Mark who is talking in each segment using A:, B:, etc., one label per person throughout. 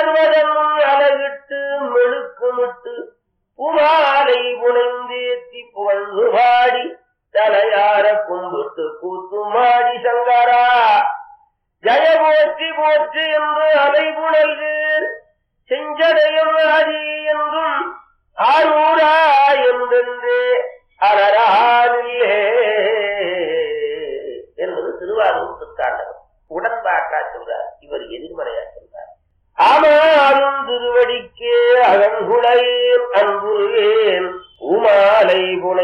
A: புகழ்வதனும் அழகிட்டு மெழுக்குமிட்டு புமாலை புனைந்தேத்தி புகழ்ந்து பாடி தலையார கும்பிட்டு கூத்துமாடி சங்கரா ஜய போற்றி போற்றி என்று அலைபுணல்கீர் செஞ்சடையும் ஆதி என்றும் ஆரூரா என்றென்றே அறரானில்லே என்பது திருவாரூர் திருத்தாண்டகம் உடன்பாட்டா சொல்றார் இவர் எதிர்மறையா சொல்றார் ஆமாறும் திருவடிக்கே அகங்குளையேன் அன்புருவேன் உமாலை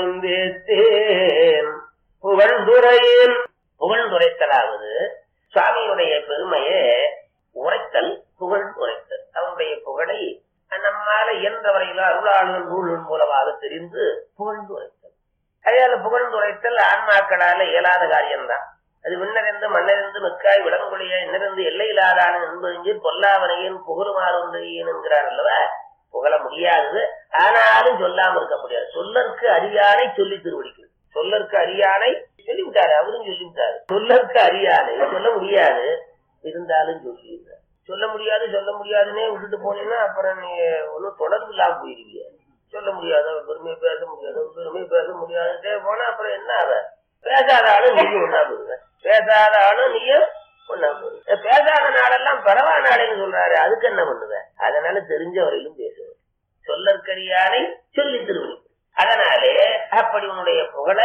A: புனைந்தேத்தேன் புகழ்ந்துரையேன் புகழ்ந்துரைத்தலாவது சுவாமியுடைய பெருமையை உரைத்தல் புகழ் உரைத்தல் அவனுடைய புகழை நம்மால இயன்ற வரையில அருளாளர் நூலின் மூலமாக தெரிந்து புகழ்ந்து உரைத்தல் அதனால புகழ்ந்து உரைத்தல் ஆன்மாக்களால இயலாத காரியம்தான் அது விண்ணறிந்து மண்ணறிந்து மிக்காய் விலங்குடைய இன்னிருந்து எல்லை இல்லாதான என்பது பொல்லாவனையின் புகழுமாறு ஒன்றையேன் என்கிறார் அல்லவா புகழ முடியாதது ஆனாலும் சொல்லாம இருக்க முடியாது சொல்லற்கு அறியானை சொல்லி திருவடிக்கிறது சொல்லற்கு அறியானை சொல்லிவிட்டாரு அவரும் சொல்லிவிட்டாரு சொல்லற்கு அறியானை சொல்ல முடியாது இருந்தாலும் சொல்லிடுறாரு சொல்ல முடியாது சொல்ல முடியாதுன்னே விட்டுட்டு போனீங்கன்னா அப்புறம் நீ ஒன்னும் தொடர்பு இல்லாம போயிருவீங்க சொல்ல முடியாது அவன் பெருமையை பேச முடியாது அவன் பெருமையை பேச முடியாதுட்டே போனா அப்புறம் என்ன ஆக பேசாத ஆளும் நீயும் ஒன்னா போயிருங்க பேசாத ஆளும் நீயும் ஒன்னா போயிருங்க பேசாத நாளெல்லாம் பரவா நாடுன்னு சொல்றாரு அதுக்கு என்ன பண்ணுவேன் அதனால தெரிஞ்ச வரையிலும் பேசுவேன் சொல்லற்கரியானை சொல்லி திருவடி அதனாலே அப்படி உன்னுடைய புகழ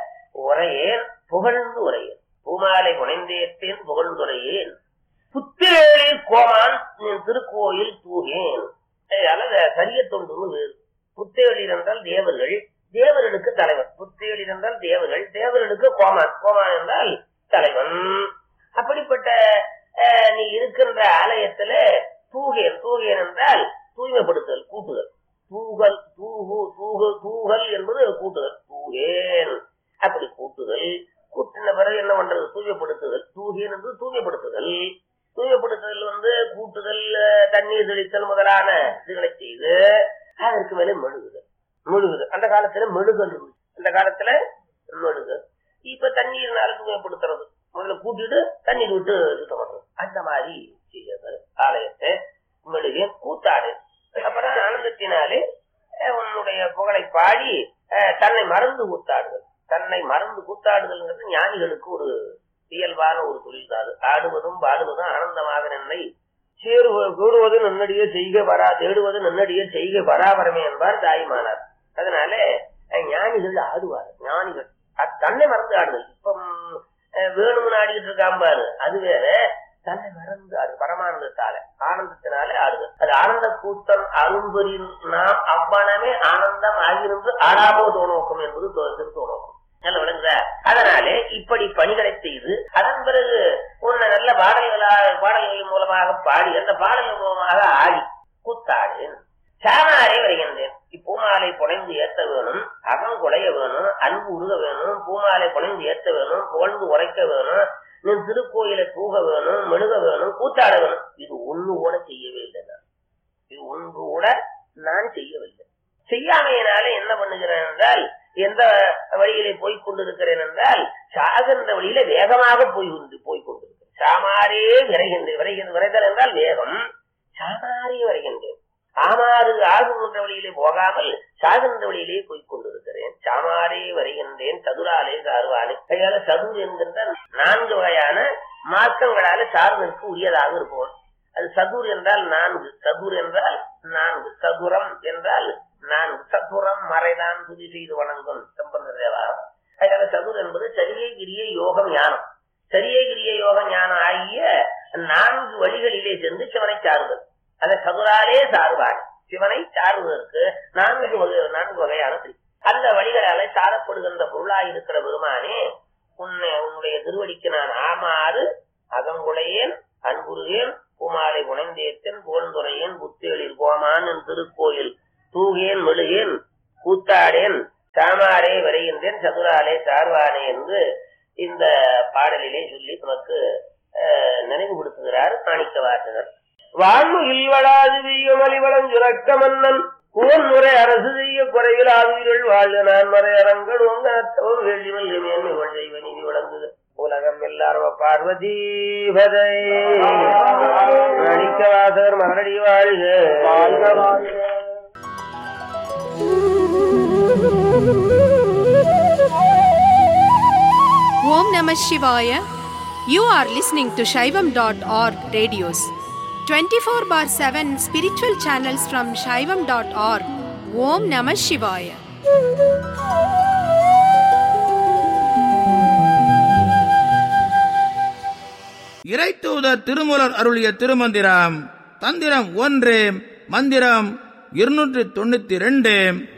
A: உரையேன் புகழ்ந்து உரையேன் பூமாலை புனைந்தேத்தேன் புகழ்ந்துரையேன் புத்தேழி கோமான் நின் திருக்கோயில் தூகேன் அல்லது சரிய தொண்டுன்னு வேறு புத்தேளிர் என்றால் தேவர்கள் தேவர்களுக்கு தலைவன் புத்தேளிர் என்றால் தேவர்கள் தேவர்களுக்கு கோமான் கோமான் என்றால் தலைவன் அப்படிப்பட்ட அஹ், நீ இருக்கின்ற ஆலயத்துல தூகேன் தூகேன் என்றால் தூய்மைப்படுத்தல் கூட்டுதல் தூகல் தூகு தூகு தூகல் என்பது கூட்டுதல் தூகேன் அப்படி கூட்டுதல் கூட்டின பிறகு என்ன பண்றது தூய்மைப்படுத்துதல் தூகேன் என்று தூய்மைப்படுத்துதல் தூய்மைப்படுத்துதல் வந்து கூட்டுதல் அஹ், தண்ணீர் தெளித்தல் முதலான இதுகளை செய்து அதற்கு மேல மெழுகுதல் மெழுகுதல் அந்த காலத்துல மெழுகல் இருந்துச்சு அந்த காலத்துல மெழுகு இப்ப தண்ணீர்னால தூய்மைப்படுத்துறது முதல்ல கூட்டிட்டு தண்ணீர் விட்டு சுத்தம் பண்றது அந்த மாதிரி செய்யறது ஆலயத்தை மெழுகு கூத்தாடு அப்புறம் ஆனந்தத்தினாலே அஹ், உன்னுடைய புகழை பாடி அஹ், தன்னை மறந்து கூத்தாடுதல் தன்னை மறந்து கூத்தாடுதல்ங்கிறது ஞானிகளுக்கு ஒரு இயல்பான ஒரு தொழில் தான் அது ஆடுவதும் பாடுவதும் ஆனந்தமாக நின்னை சேருவது கூடுவது நன்னடியே செய்க வரா தேடுவது நன்னடியே செய்க பராபரமே என்பார் தாய்மானார் அதனால அஹ், ஞானிகள் ஆடுவார் ஞானிகள் அது தன்னை மறந்து ஆடுதல் இப்ப ம், அஹ், வேணும்னு ஆடிக்கிட்டு இருக்கான் பாரு அது வேற தன்னை மறந்து ஆடு பரமானந்தத்தால ஆனந்தத்தினாலே ஆடுதல் அது ஆனந்த கூட்டம் அரும்பொறில் நாம் அவ்வனமே ஆனந்தம் ஆகிருந்து ஆடாமோ தோணோக்கம் என்பது தோ- திருத்தோணோக்கம் நல்ல விளங்குதா அதனாலே இப்படி பணிகளை செய்து அதன் பிறகு உன்னை நல்ல பாடல்களா பாடல்களின் மூலமாக பாடி அந்த பாடல்கள் மூலமாக ஆடி கூத்தாடு சாமாரே வருகின்றேன் இப்பூமாலை புனைந்து ஏத்த வேணும் அகம் குலைய வேணும் அன்பு உருக வேணும் பூமாலை புனைந்து ஏத்த வேணும் புகழ்ந்து உரைக்க வேணும் நின் திருக்கோயிலை தூக வேணும் மெழுக வேணும் கூத்தாட வேணும் இது ஒண்ணு கூட செய்யவே இல்லை நான் இது ஒன்று கூட நான் செய்யவில்லை செய்யாமையினால என்ன பண்ணுகிறேன் என்றால் எந்த வழியிலே போய் கொண்டிருக்கிறேன் என்றால் சாகின்ற வழியில வேகமாக போய் கொண்டு போய் கொண்டிருக்கிறேன் சாமாரே விரைகின்றேன் விரைகின்ற விரைதல் என்றால் வேகம் சாமாரே விரைகின்றேன் ஆமாறு ஆகுகின்ற வழியிலே போகாமல் சாகின்ற வழியிலே போய் கொண்டிருக்கிறேன் சாமாரே வருகின்றேன் சதுராலே சாருவானே கையால சதுர் என்கின்ற நான்கு வகையான மார்க்கங்களால சார்ந்தற்கு உரியதாக இருப்போம் அது சதுர் என்றால் நான்கு சதுர் என்றால் நான்கு சதுரம் என்றால் நான்கு சதுரம் மறைதான் துதி செய்து வணங்கும் சம்பந்த தேவாரம் அதனால சதுர் என்பது சரியை கிரிய யோகம் ஞானம் சரியை கிரிய யோக ஞானம் ஆகிய நான்கு வழிகளிலே சென்று சிவனை சாருதல் அதை சதுராலே சாருவான் சிவனை சாருவதற்கு நான்கு வகை நான்கு வகையான திரு. அந்த வழிகளால சாரப்படுகின்ற பொருளாயிருக்கிற பெருமானே உன்னை உன்னுடைய திருவடிக்கு நான் ஆமாறு அகங்குளையேன் அன்புருகேன் பூமாலை உணைந்தேத்தன் புகழ்ந்துரையேன் புத்தேளில் கோமான் என் திருக்கோயில் தூகேன் மெழுகேன் கூத்தாடேன் சாமாரே வரைகின்றேன் சதுராலே சார்வானே என்று இந்த பாடலிலே சொல்லி நமக்கு அஹ், நினைவுபடுத்துகிறார் மாணிக்க வாசகர் வாழ்வு இல்வளாது வீயமலி வளஞ்சுரக்க மன்னன் குவன் முறை அரசு செய்ய குறைவில் ஆவீர்கள் வாழ்க நான் மறை அரங்கள் உங்கத்தோர் வேள்வி மல்கி மேன்மை செய்வ நீதி விளங்குது உலகம் எல்லாரும் பார்வதி பதை மாணிக்க மணிவாசர் மலரடி வாழ்க
B: வாழ்க வாழ்க
C: Om Namah Shivaya. You are listening to Shaivam.org radios. 24 bar 7 spiritual channels from Shaivam.org. Om Namah Shivaya.
D: இறைத்தூதர் திருமுலர் அருளிய திருமந்திரம் தந்திரம் ஒன்று மந்திரம் இருநூற்று தொண்ணூத்தி ரெண்டு